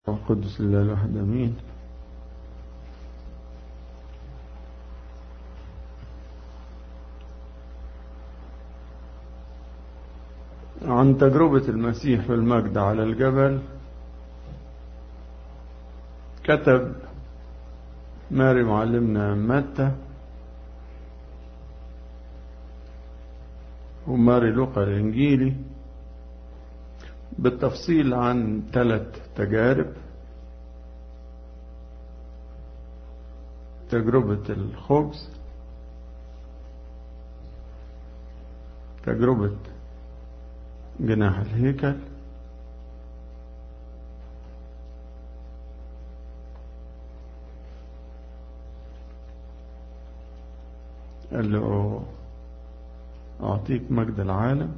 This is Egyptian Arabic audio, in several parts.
القدس لله الواحد امين عن تجربة المسيح في المجد على الجبل كتب ماري معلمنا متى وماري لوقا الإنجيلي بالتفصيل عن ثلاث تجارب تجربة الخبز تجربة جناح الهيكل قال له أعطيك مجد العالم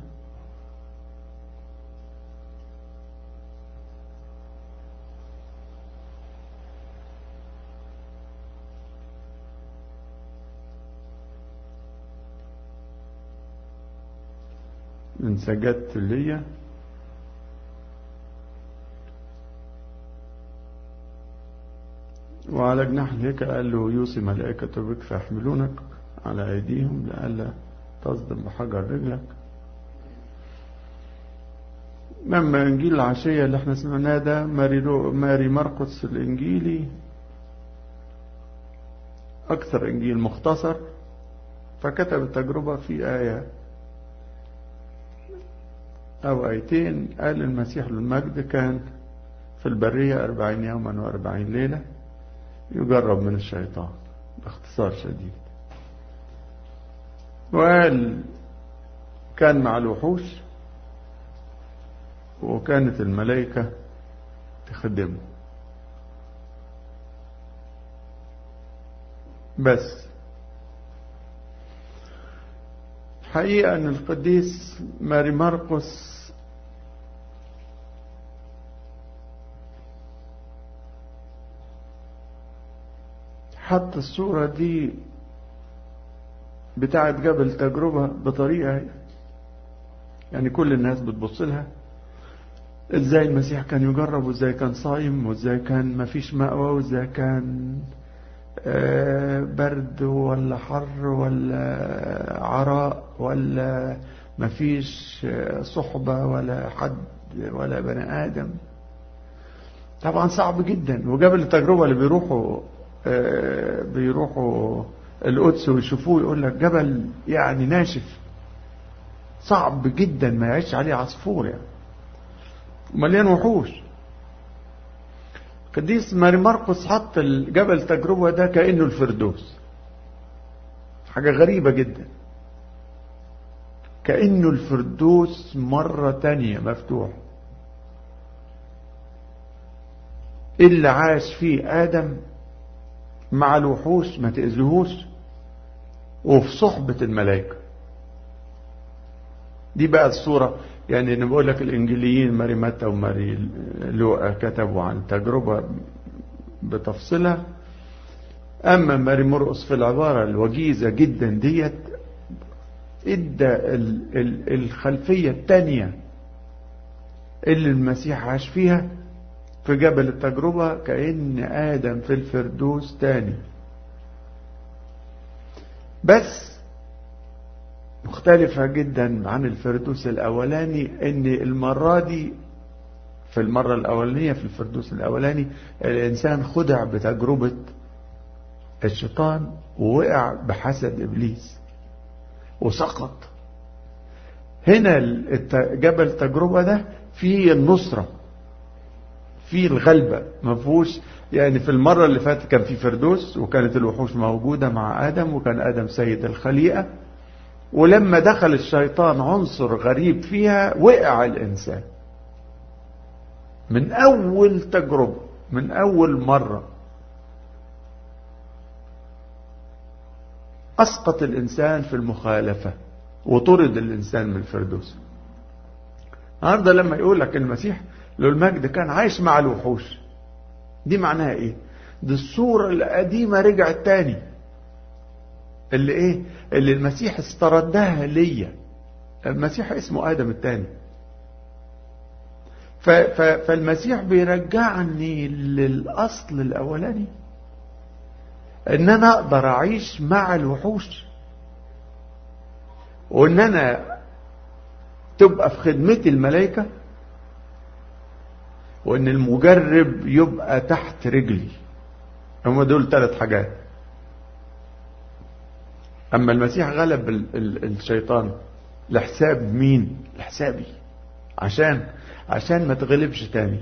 إن سجدت ليا وعلى جناح الهيكل قال له يوصي ملائكة بك فيحملونك على أيديهم لئلا تصدم بحجر رجلك لما إنجيل العشية اللي احنا سمعناه ده ماري, ماري مرقس الإنجيلي أكثر إنجيل مختصر فكتب التجربة في آية أو آيتين قال المسيح للمجد كان في البرية أربعين يوما وأربعين ليلة يجرب من الشيطان باختصار شديد وقال كان مع الوحوش وكانت الملائكة تخدمه بس حقيقة أن القديس ماري مرقس حط الصورة دي بتاعة جبل تجربة بطريقة يعني كل الناس بتبص لها ازاي المسيح كان يجرب وازاي كان صايم وازاي كان مفيش مأوى وازاي كان برد ولا حر ولا عراء ولا مفيش صحبة ولا حد ولا بني آدم طبعا صعب جدا وجبل التجربة اللي بيروحوا بيروحوا القدس ويشوفوه يقول لك جبل يعني ناشف صعب جدا ما يعيش عليه عصفور يعني مليان وحوش قديس ماري مرقس حط الجبل التجربة ده كأنه الفردوس حاجة غريبة جدا كأنه الفردوس مرة تانية مفتوح اللي عاش فيه آدم مع الوحوش ما تأذيهوش وفي صحبة الملائكة دي بقى الصورة يعني انا بقول لك الانجيليين ماري متى وماري لوقا كتبوا عن تجربة بتفصيلها اما ماري مرقس في العبارة الوجيزة جدا ديت ادى الخلفية التانية اللي المسيح عاش فيها في جبل التجربة كأن آدم في الفردوس تاني بس مختلفة جدا عن الفردوس الأولاني إن المرة دي في المرة الأولانية في الفردوس الأولاني الإنسان خدع بتجربة الشيطان ووقع بحسد إبليس وسقط هنا جبل التجربة ده فيه النصرة فيه الغلبة ما فيهوش يعني في المرة اللي فاتت كان في فردوس وكانت الوحوش موجودة مع آدم وكان آدم سيد الخليقة ولما دخل الشيطان عنصر غريب فيها وقع الإنسان من أول تجربة من أول مرة أسقط الإنسان في المخالفة وطرد الإنسان من الفردوس النهارده لما يقول لك المسيح له المجد كان عايش مع الوحوش دي معناها ايه دي الصورة القديمة رجعت تاني اللي ايه اللي المسيح استردها ليا المسيح اسمه ادم التاني فالمسيح بيرجعني للأصل الأولاني ان انا اقدر اعيش مع الوحوش وان انا تبقى في خدمتي الملائكة وان المجرب يبقى تحت رجلي هم دول ثلاث حاجات اما المسيح غلب ال ال الشيطان لحساب مين لحسابي عشان عشان ما تغلبش تاني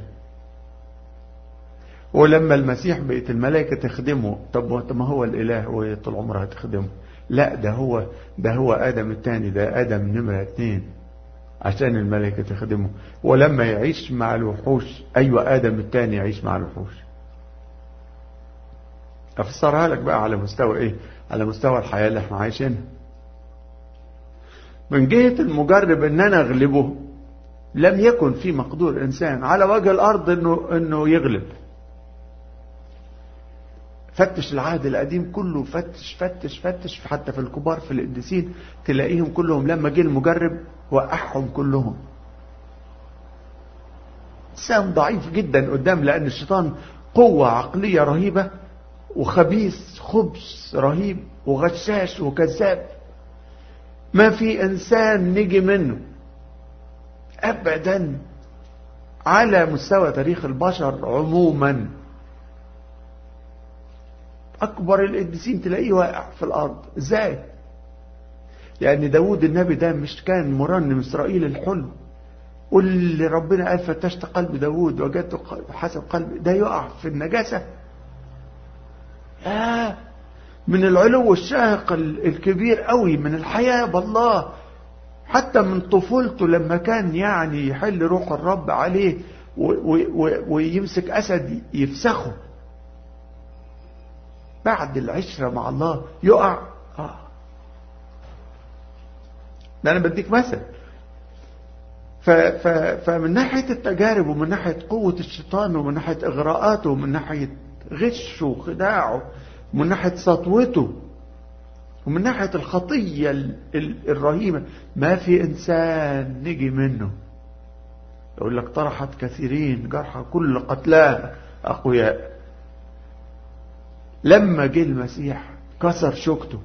ولما المسيح بقت الملائكة تخدمه طب ما هو الإله وطول عمرها تخدمه لا ده هو ده هو آدم الثاني ده آدم نمرة اتنين عشان الملائكة تخدمه ولما يعيش مع الوحوش أيوة آدم الثاني يعيش مع الوحوش أفسرها لك بقى على مستوى إيه على مستوى الحياة اللي احنا عايشينها من جهة المجرب ان انا اغلبه لم يكن في مقدور انسان على وجه الارض انه انه يغلب فتش العهد القديم كله فتش فتش فتش حتى في الكبار في القديسين تلاقيهم كلهم لما جه المجرب وقعهم كلهم انسان ضعيف جدا قدام لان الشيطان قوة عقلية رهيبة وخبيث خبث رهيب وغشاش وكذاب ما في انسان نجي منه ابدا على مستوى تاريخ البشر عموما اكبر القديسين تلاقيه واقع في الارض ازاي يعني داود النبي ده مش كان مرنم اسرائيل الحلم واللي ربنا قال فتشت قلب داود وجدته حسب قلب ده يقع في النجاسة آه من العلو الشاهق الكبير قوي من الحياة بالله حتى من طفولته لما كان يعني يحل روح الرب عليه ويمسك أسد يفسخه بعد العشرة مع الله يقع آه. ده أنا بديك مثل ف ف فمن ناحية التجارب ومن ناحية قوة الشيطان ومن ناحية إغراءاته ومن ناحية غشه وخداعه ومن ناحية سطوته ومن ناحية الخطية الرهيبة ما في إنسان نجي منه يقول لك طرحت كثيرين جرحى كل قتلاه أقوياء لما جه المسيح كسر شوكته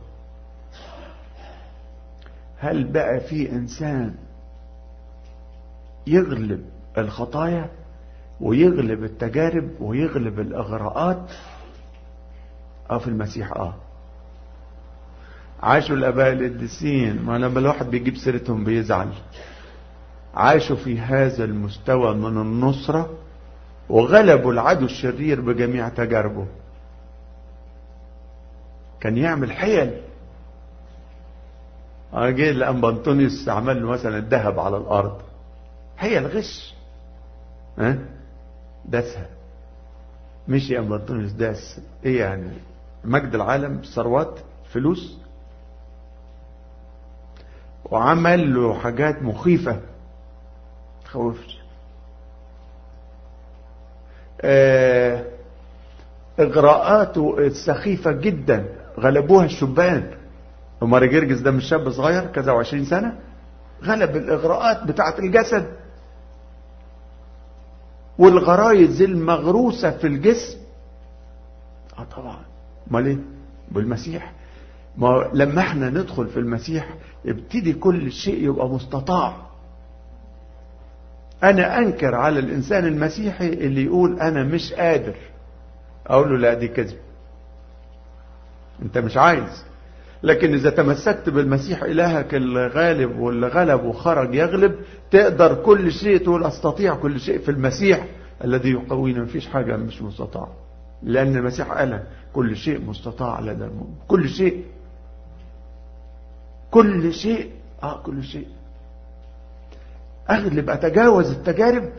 هل بقى في إنسان يغلب الخطايا ويغلب التجارب ويغلب الإغراءات اه في المسيح اه عاشوا الاباء القديسين ما لما الواحد بيجيب سيرتهم بيزعل عاشوا في هذا المستوى من النصرة وغلبوا العدو الشرير بجميع تجاربه كان يعمل حيل جه الانبا انطونيوس عمل له مثلا الذهب على الارض حيل غش ها داسها مشي انبا انطونيوس داس ايه يعني مجد العالم ثروات فلوس وعمل له حاجات مخيفة تخوفش اه اغراءاته السخيفة جدا غلبوها الشبان وماري جرجس ده مش شاب صغير كذا وعشرين سنة غلب الاغراءات بتاعت الجسد والغرايز المغروسة في الجسم اه طبعا امال ايه بالمسيح ما لما احنا ندخل في المسيح ابتدي كل شيء يبقى مستطاع انا انكر على الانسان المسيحي اللي يقول انا مش قادر اقول له لا دي كذب انت مش عايز لكن اذا تمسكت بالمسيح الهك الغالب واللي غلب وخرج يغلب تقدر كل شيء تقول استطيع كل شيء في المسيح الذي يقوينا مفيش حاجة مش مستطاع لان المسيح قال كل شيء مستطاع لدى المؤمن كل شيء كل شيء اه كل شيء اغلب اتجاوز التجارب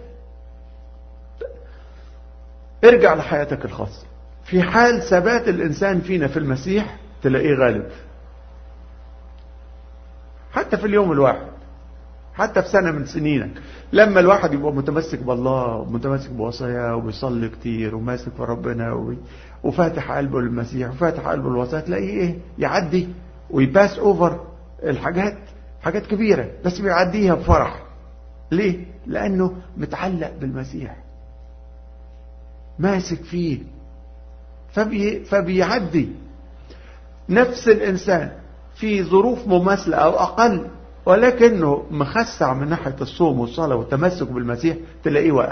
ارجع لحياتك الخاصة في حال ثبات الانسان فينا في المسيح تلاقيه غالب حتى في اليوم الواحد حتى في سنة من سنينك لما الواحد يبقى متمسك بالله ومتمسك بوصاياه وبيصلي كتير وماسك في ربنا وفاتح قلبه للمسيح وفاتح قلبه للوصايا تلاقيه ايه يعدي ويباس اوفر الحاجات حاجات كبيرة بس بيعديها بفرح ليه لأنه متعلق بالمسيح ماسك فيه فبي فبيعدي نفس الإنسان في ظروف مماثلة أو أقل ولكنه مخسع من ناحية الصوم والصلاة والتمسك بالمسيح تلاقيه واقع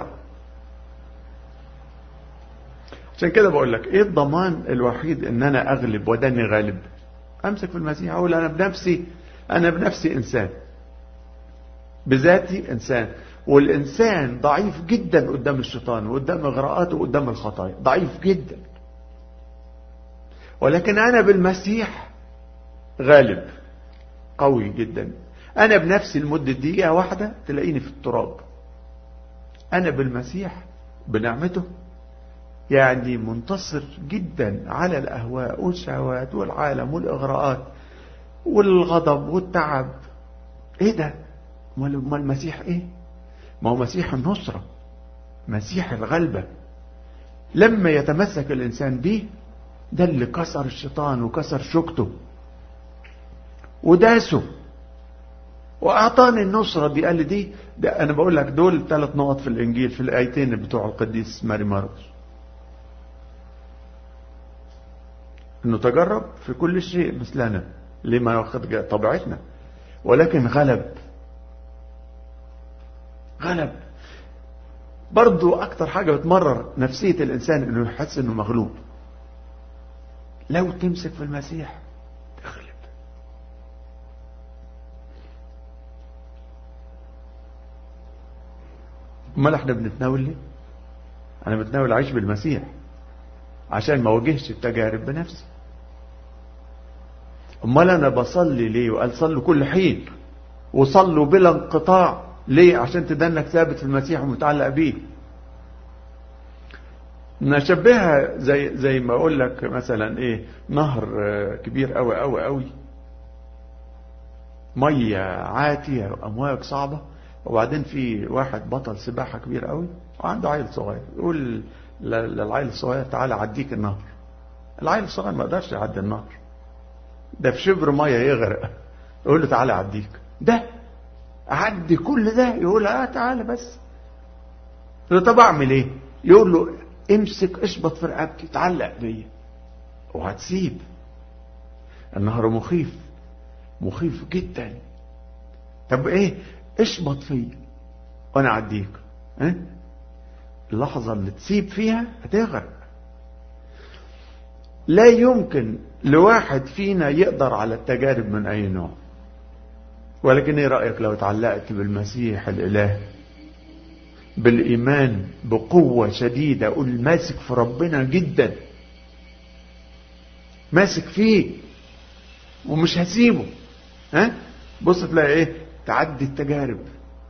عشان كده بقول لك ايه الضمان الوحيد ان انا اغلب وداني غالب امسك في المسيح اقول انا بنفسي انا بنفسي انسان بذاتي انسان والانسان ضعيف جدا قدام الشيطان وقدام اغراءاته وقدام الخطايا ضعيف جدا ولكن انا بالمسيح غالب قوي جدا انا بنفسي لمدة دقيقة واحدة تلاقيني في التراب انا بالمسيح بنعمته يعني منتصر جدا على الاهواء والشهوات والعالم والاغراءات والغضب والتعب ايه ده ما المسيح ايه ما هو مسيح النصرة مسيح الغلبة لما يتمسك الانسان به ده اللي كسر الشيطان وكسر شوكته وداسه واعطاني النصرة دي قال لي دي ده انا بقول لك دول ثلاث نقط في الانجيل في الايتين بتوع القديس ماري ماركوس انه تجرب في كل شيء مثلنا لما واخد طبيعتنا ولكن غلب غلب برضو اكتر حاجة بتمرر نفسية الانسان انه يحس انه مغلوب لو تمسك في المسيح تغلب امال احنا بنتناول ليه انا بتناول اعيش بالمسيح عشان ما واجهش التجارب بنفسي امال انا بصلي ليه وقال صلوا كل حين وصلوا بلا انقطاع ليه عشان تدنك ثابت في المسيح ومتعلق بيه نشبهها زي زي ما اقول لك مثلا ايه نهر كبير قوي قوي قوي ميه عاتيه وامواج صعبه وبعدين في واحد بطل سباحه كبير قوي وعنده عيل صغير يقول للعيل الصغير تعالى عديك النهر العيل الصغير ما يقدرش يعدي النهر ده في شبر ميه يغرق يقول له تعالى عديك ده اعدي كل ده يقول اه تعالى بس يقول له طب اعمل ايه يقول له امسك اشبط في رقبتي تعلق بيا وهتسيب النهر مخيف مخيف جدا طب ايه اشبط فيا وانا اعديك اه؟ اللحظة اللي تسيب فيها هتغرق لا يمكن لواحد فينا يقدر على التجارب من اي نوع ولكن ايه رأيك لو اتعلقت بالمسيح الاله بالايمان بقوة شديدة قول ماسك في ربنا جدا ماسك فيه ومش هسيبه ها بص تلاقي ايه تعدي التجارب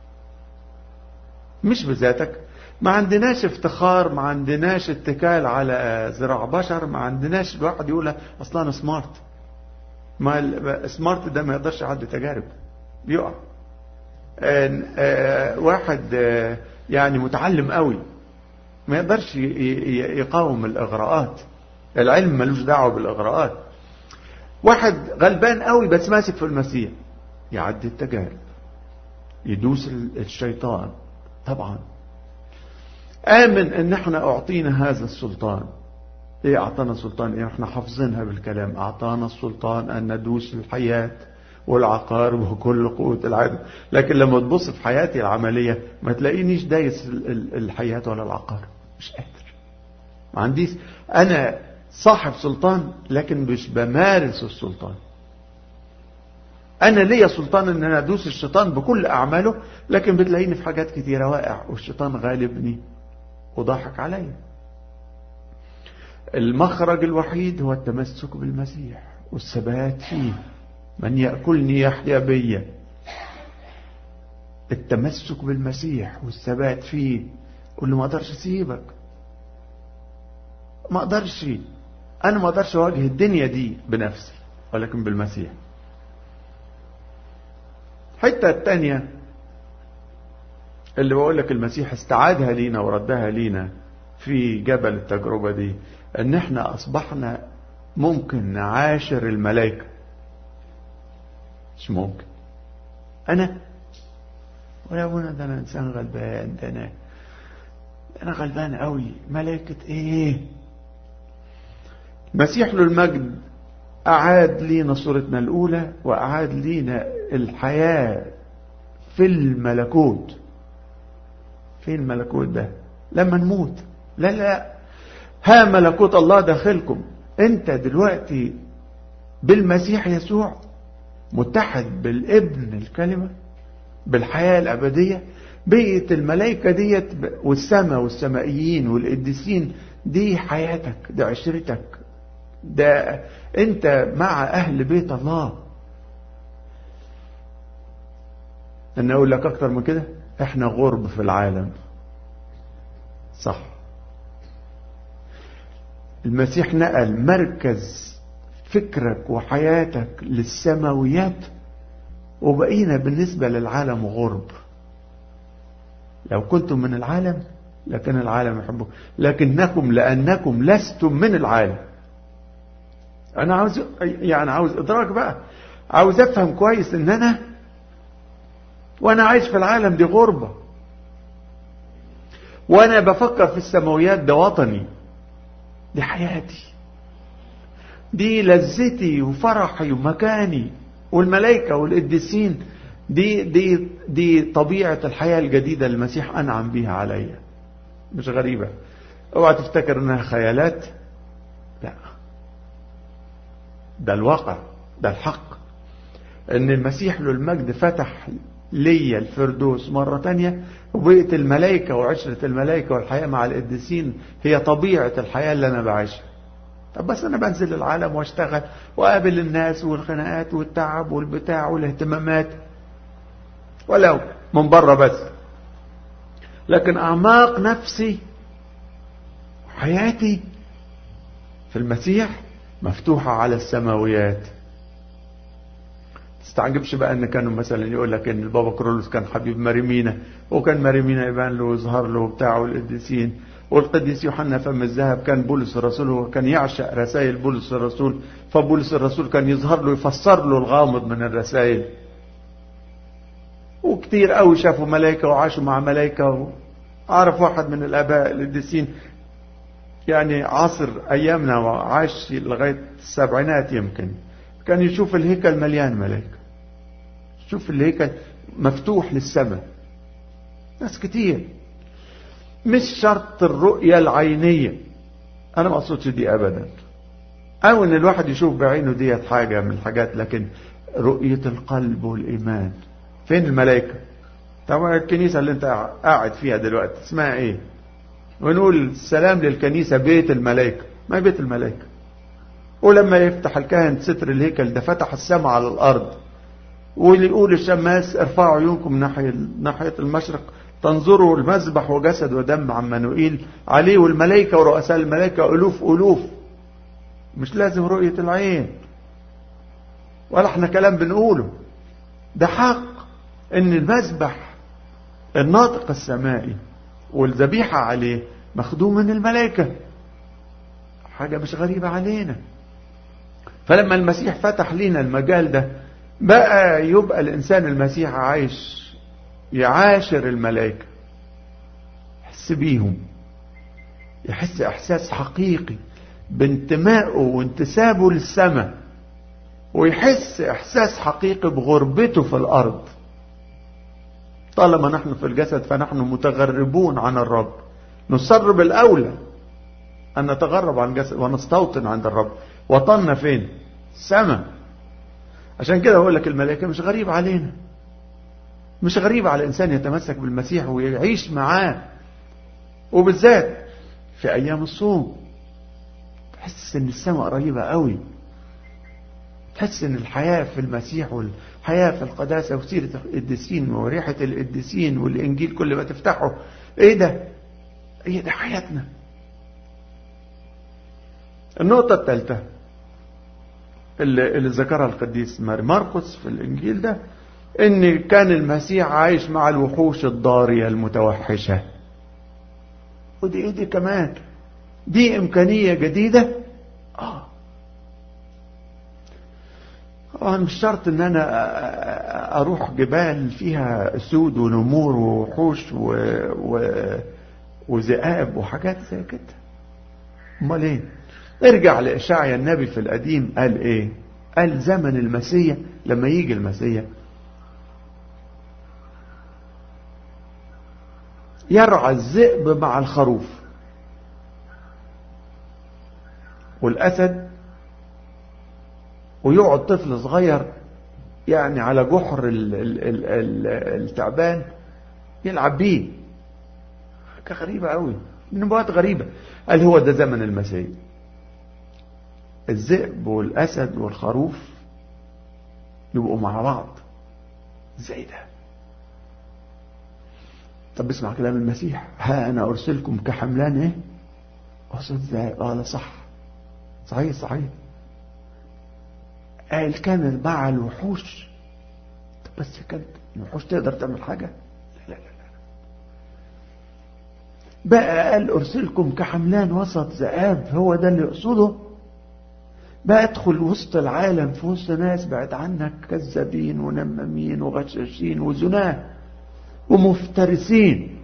مش بذاتك ما عندناش افتخار ما عندناش اتكال على ذراع بشر ما عندناش الواحد يقول اصلا انا سمارت ما سمارت ده ما يقدرش يعدي تجارب بيقع آه آه واحد آه يعني متعلم قوي ما يقدرش يقاوم الاغراءات العلم ملوش دعوه بالاغراءات واحد غلبان قوي بس ماسك في المسيح يعدي التجارب يدوس الشيطان طبعا آمن ان احنا اعطينا هذا السلطان ايه اعطانا السلطان ايه احنا حافظينها بالكلام اعطانا السلطان ان ندوس الحياة والعقارب وكل قوة العالم لكن لما تبص في حياتي العملية ما تلاقينيش دايس الحياة ولا العقارب مش قادر ما عنديش انا صاحب سلطان لكن مش بمارس السلطان انا ليا سلطان ان انا ادوس الشيطان بكل اعماله لكن بتلاقيني في حاجات كتيرة واقع والشيطان غالبني وضحك عليا المخرج الوحيد هو التمسك بالمسيح والثبات فيه من يأكلني يحيا بيا التمسك بالمسيح والثبات فيه قول له ما اقدرش اسيبك ما اقدرش انا ما اقدرش اواجه الدنيا دي بنفسي ولكن بالمسيح الحته الثانيه اللي بقول لك المسيح استعادها لينا وردها لينا في جبل التجربة دي ان احنا اصبحنا ممكن نعاشر الملائكة مش ممكن انا ويا ابونا ده انا انسان غلبان ده انا انا غلبان قوي ملائكة ايه مسيح له المجد اعاد لينا صورتنا الاولى واعاد لينا الحياة في الملكوت فين الملكوت ده لما نموت لا لا ها ملكوت الله داخلكم انت دلوقتي بالمسيح يسوع متحد بالابن الكلمة بالحياة الأبدية بيئة الملائكة ديت والسماء والسمائيين والقديسين دي حياتك ده عشرتك ده انت مع اهل بيت الله انا اقول لك اكتر من كده احنا غرب في العالم صح المسيح نقل مركز فكرك وحياتك للسماويات وبقينا بالنسبة للعالم غرب لو كنتم من العالم لكن العالم يحبه لكنكم لأنكم لستم من العالم أنا عاوز يعني عاوز إدراك بقى عاوز أفهم كويس إن أنا وأنا عايش في العالم دي غربة وأنا بفكر في السماويات ده وطني دي حياتي دي لذتي وفرحي ومكاني والملائكة والقديسين دي دي دي طبيعة الحياة الجديدة اللي المسيح أنعم بيها عليا مش غريبة اوعى تفتكر انها خيالات لا ده الواقع ده الحق ان المسيح له المجد فتح ليا الفردوس مرة تانية وبقية الملائكة وعشرة الملائكة والحياة مع القديسين هي طبيعة الحياة اللي أنا بعيشها طب بس أنا بنزل العالم واشتغل وقابل الناس والخناقات والتعب والبتاع والاهتمامات ولو من بره بس لكن أعماق نفسي حياتي في المسيح مفتوحة على السماويات تستعجبش بقى ان كانوا مثلا يقول لك ان البابا كرولوس كان حبيب ماريمينا وكان ماريمينا يبان له ويظهر له بتاعه القديسين والقديس يوحنا فم الذهب كان بولس الرسول هو كان يعشق رسائل بولس الرسول فبولس الرسول كان يظهر له يفسر له الغامض من الرسائل وكتير قوي شافوا ملائكة وعاشوا مع ملائكة أعرف واحد من الآباء القديسين يعني عصر أيامنا وعاش لغاية السبعينات يمكن كان يشوف الهيكل مليان ملائكة شوف الهيكل مفتوح للسماء ناس كتير مش شرط الرؤية العينية أنا ما أقصدش دي أبدا أو إن الواحد يشوف بعينه ديت حاجة من الحاجات لكن رؤية القلب والإيمان فين الملائكة طبعا الكنيسة اللي انت قاعد فيها دلوقتي اسمها ايه ونقول السلام للكنيسة بيت الملائكة ما بيت الملائكة ولما يفتح الكاهن ستر الهيكل ده فتح السماء على الأرض واللي يقول الشماس ارفعوا عيونكم ناحية ناحية المشرق تنظروا المذبح وجسد ودم عمانوئيل عليه والملائكة ورؤساء الملائكة ألوف ألوف مش لازم رؤية العين ولا احنا كلام بنقوله ده حق ان المذبح الناطق السمائي والذبيحة عليه مخدوم من الملائكة حاجة مش غريبة علينا فلما المسيح فتح لنا المجال ده بقى يبقى الإنسان المسيح عايش يعاشر الملائكة يحس بيهم يحس إحساس حقيقي بانتمائه وانتسابه للسماء ويحس إحساس حقيقي بغربته في الأرض طالما نحن في الجسد فنحن متغربون عن الرب نصر بالأولى أن نتغرب عن الجسد ونستوطن عند الرب وطننا فين السماء عشان كده أقول لك الملائكة مش غريب علينا مش غريب على الإنسان يتمسك بالمسيح ويعيش معاه وبالذات في أيام الصوم تحس إن السماء قريبة قوي تحس ان الحياة في المسيح والحياة في القداسة وسيرة القديسين وريحة القديسين والإنجيل كل ما تفتحه ايه ده ايه ده حياتنا النقطة الثالثة اللي, اللي ذكرها القديس ماري مرقس في الإنجيل ده ان كان المسيح عايش مع الوحوش الضارية المتوحشة ودي ايه دي كمان دي امكانية جديدة اه طبعا مش شرط ان انا اروح جبال فيها اسود ونمور ووحوش و... و... وذئاب وحاجات زي كده امال ايه ارجع لاشعيا النبي في القديم قال ايه قال زمن المسيح لما يجي المسيح يرعى الذئب مع الخروف والاسد ويقعد طفل صغير يعني على جحر ال ال ال ال التعبان يلعب بيه حاجة غريبة قوي نبوات غريبة قال هو ده زمن المسيح الذئب والأسد والخروف يبقوا مع بعض ازاي ده طب اسمع كلام المسيح ها انا ارسلكم كحملان ايه اقصد ازاي قال صح صحيح صحيح قال كان مع الوحوش طب بس كانت الوحوش تقدر تعمل حاجة لا لا لا بقى قال ارسلكم كحملان وسط ذئاب هو ده اللي يقصده بقى ادخل وسط العالم في وسط ناس بعد عنك كذابين ونمامين وغشاشين وزناه ومفترسين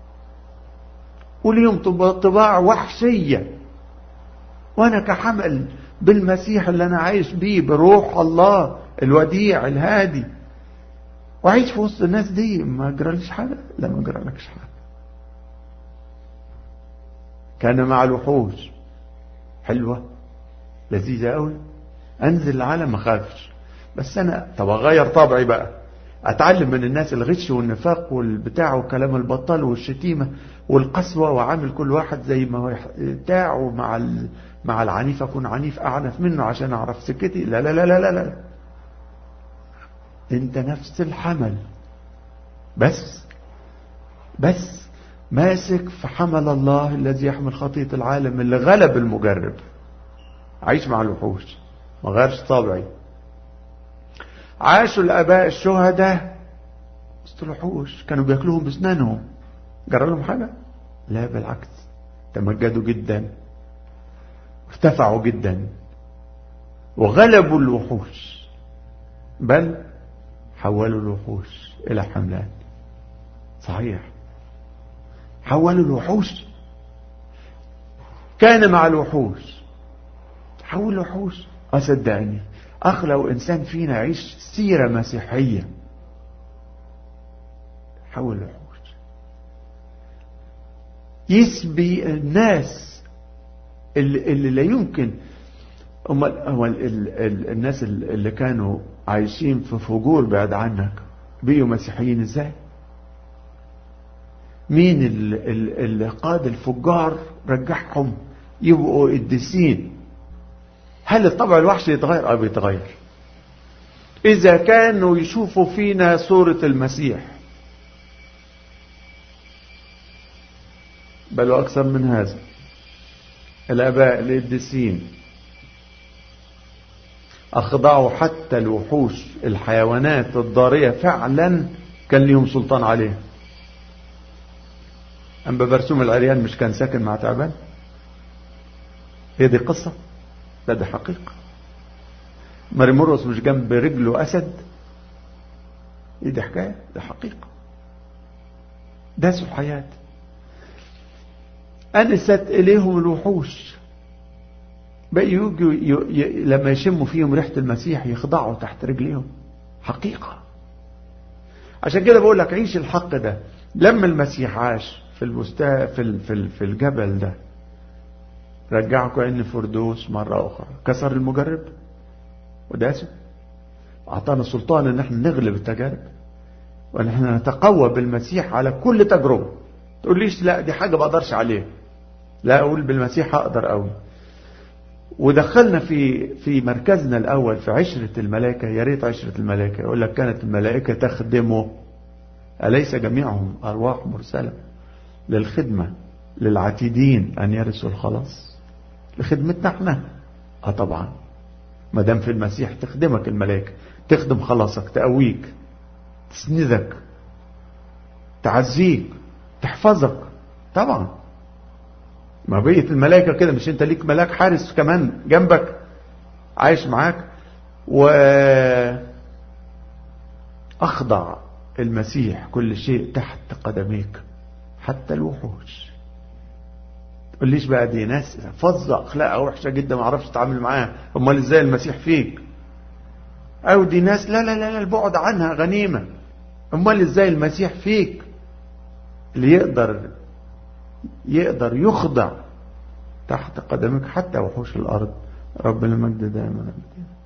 وليهم طباع وحشية وانا كحمل بالمسيح اللي انا عايش بيه بروح الله الوديع الهادي وعيش في وسط الناس دي ما جراليش حاجة لا ما جرالكش حاجة كان مع الوحوش حلوة لذيذة قوي انزل العالم ما خافش بس انا طب اغير طبعي بقى اتعلم من الناس الغش والنفاق والبتاع والكلام البطال والشتيمة والقسوة وعامل كل واحد زي ما هو بتاعه مع مع العنيف اكون عنيف اعنف منه عشان اعرف سكتي لا لا لا لا لا, لا. انت نفس الحمل بس بس ماسك في حمل الله الذي يحمل خطية العالم اللي غلب المجرب عايش مع الوحوش ما غيرش طبعي عاشوا الاباء الشهداء وسط الوحوش كانوا بياكلوهم باسنانهم جرى لهم حاجة لا بالعكس تمجدوا جدا ارتفعوا جدا وغلبوا الوحوش بل حولوا الوحوش الى حملان صحيح حولوا الوحوش كان مع الوحوش حول الوحوش أصدقني أخ لو إنسان فينا يعيش سيرة مسيحية حول الوحوش يسبي الناس اللي, اللي لا يمكن هم هو الناس اللي كانوا عايشين في فجور بعد عنك بقوا مسيحيين ازاي مين اللي قاد الفجار رجعهم يبقوا قديسين هل الطبع الوحشي يتغير اه بيتغير اذا كانوا يشوفوا فينا صورة المسيح بل واكثر من هذا الاباء القديسين اخضعوا حتى الوحوش الحيوانات الضارية فعلا كان ليهم سلطان عليها أما برسوم العريان مش كان ساكن مع تعبان هي دي قصة لا دي حقيقة مريمورس مش جنب رجله أسد ايه دي حكاية دي حقيقة داسوا الحياة أنست إليهم الوحوش بقى يجوا ي... لما يشموا فيهم ريحة المسيح يخضعوا تحت رجليهم حقيقة عشان كده بقول لك عيش الحق ده لما المسيح عاش في البستا في في في الجبل ده رجعكم ان فردوس مرة اخرى كسر المجرب وداسه اعطانا سلطان ان احنا نغلب التجارب وان احنا نتقوى بالمسيح على كل تجربة تقوليش لا دي حاجة بقدرش عليها لا اقول بالمسيح اقدر قوي ودخلنا في في مركزنا الاول في عشرة الملائكة يا ريت عشرة الملائكة يقول لك كانت الملائكة تخدمه أليس جميعهم أرواح مرسلة للخدمة للعتيدين أن يرثوا الخلاص لخدمتنا احنا اه طبعا ما دام في المسيح تخدمك الملائكة تخدم خلاصك تقويك تسندك تعزيك تحفظك طبعا ما بقية الملائكة كده مش انت ليك ملاك حارس كمان جنبك عايش معاك وأخضع المسيح كل شيء تحت قدميك حتى الوحوش تقوليش بقى دي ناس فظة أخلاقها وحشة جدا ما اعرفش اتعامل معاها امال ازاي المسيح فيك او دي ناس لا لا لا البعد عنها غنيمة امال ازاي المسيح فيك اللي يقدر يقدر يخضع تحت قدمك حتى وحوش الارض ربنا المجد دائما